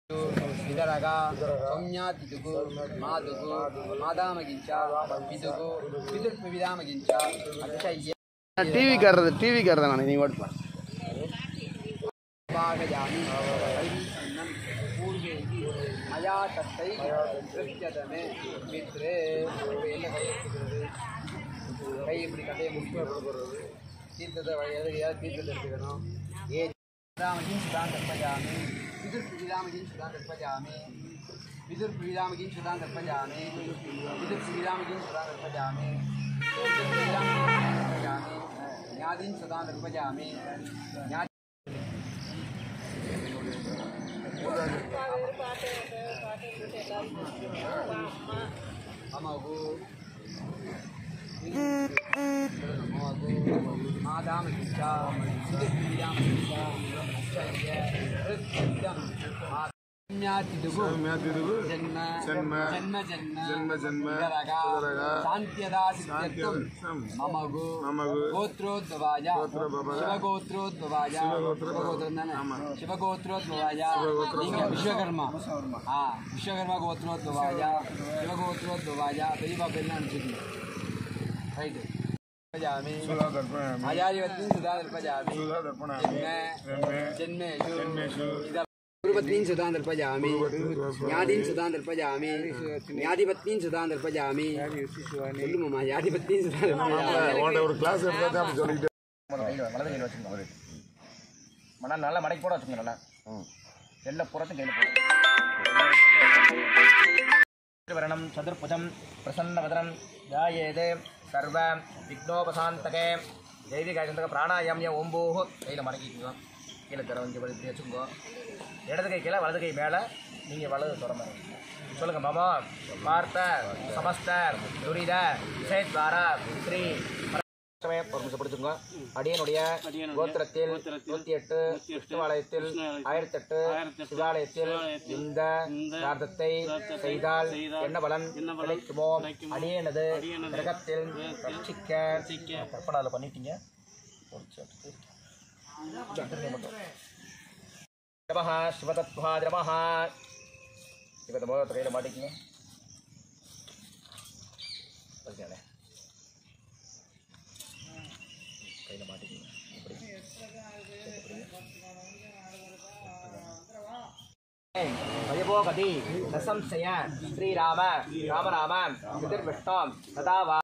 విదరగా సౌమ్యాతిథుకు మాతుకు మాదామగించ పితుకు పితుర్పు విదామగించ అతిశయ్య டிவிக்காரது டிவிக்காரதான் நான் நீ ஓட்டு భాగయామి వైరీసన్నం పూర్వే మయా తత్తై திருப்தியதமே மித்ரே என்ன கையெழுத்துக்கிறது கை இப்படி கட்டையை முடிச்சு போடுறது தீர்த்தத்தை எதுக்கு தீர்த்தத்தை எடுத்துக்கணும் ஏ ராமகின் சுதான் தற்பஜாமி விதுர் பிரிராமகின் சுதான் தற்பஜாமி விதுர் பிரிராமகின் சுதான் தற்பஜாமி விதுர் பிரிராமகின் சுதான் தற்பஜாமி விதுர் பிரிராமகின் சுதான் தற்பஜாமி ஞாதின் சுதான் தற்பஜாமி ஞாதி అమ్మకు మాదామకిచ్చ జన్మ జన్మ జన్మ జన్మ జన్మ జన్మ విదరగా విదరగా శాంత్యదా సిద్ధ్యర్థం శాంత్యర్థం మమగు మమగు గోత్రోద్భవాయ గోత్రోద్భవాయ శివగోత్రోద్భవాయ శివగోత్రోద్భవాయ శివగోత్రం தானே? ஆமா. శివగోత్రోద్భవాయ శివగోత్రోద్భవాయ. நீங்க விஸ்வகர்மா ஆ விஸ்வகர்மா கோத்ரோத்பவாய சிவகோத்ரோத்பவாய பெரியப்பா பேர் அனுப்பிச்சிருக்கீங்க ரைட்டு பஜாமி ஆச்சாரியவத்தின் சுதாதர் பஜாமி ஜென்மே ஜென்மேஷு குருபத்னீன் சுதாந்தர் பஜாமி ஞாதீன் சுதாந்தர் பஜாமி ஞாதிபத்னீன் சுதாந்தர் பஜாமி சொல்லுமாமா ஞாதிபத்னீன் சுதாந்தர் பஜாமி உன்கிட்ட ஒரு கிளாஸ் எடுத்தா தான் அப்படி சொல்லிட்டு கையில் வலது கையில் வச்சுக்கோங்க மணல் நல்லா மடக்கி போட வச்சுக்கோங்க நல்லா எல்லா புறத்தும் கையில் போடும் வரணம் சதுர்புஜம் பிரசன்னவதனம் ஜாயேதே சர்வ விக்னோபசாந்தகே தெய்வீக பிராணாயாமிய ஓம்போஹோ கையில் மடக்கிக்கோங்க கீழே தர வந்து இப்படி வச்சுக்கோங்க இடது கை கீழே வலது கை மேலே நீங்கள் வலது தொடர சொல்லுங்க மாமா பார்த்த சமஸ்த துரித விஷயத்வாரா ஸ்ரீ ஒரு நிமிஷம் பிடிச்சுங்க அடியனுடைய கோத்திரத்தில் நூத்தி எட்டு விஷ்ணுவாலயத்தில் ஆயிரத்தி எட்டு சிவாலயத்தில் இந்த பிரார்த்தத்தை செய்தால் என்ன பலன் கிடைக்குமோ அடியனது கிரகத்தில் ரட்சிக்க கற்பனால பண்ணிட்டீங்க நமஹ சிவதத்வா நமஹ இப்போ இந்த மோதிரத்தை கையில் மாட்டிக்கிங்க ஓகேண்ணே கையில் மாட்டிக்கிங்க இப்படி வயபோகதி நசம்சய ஸ்ரீராம ராமராம பிதிர்விஷ்ணம் சதா வா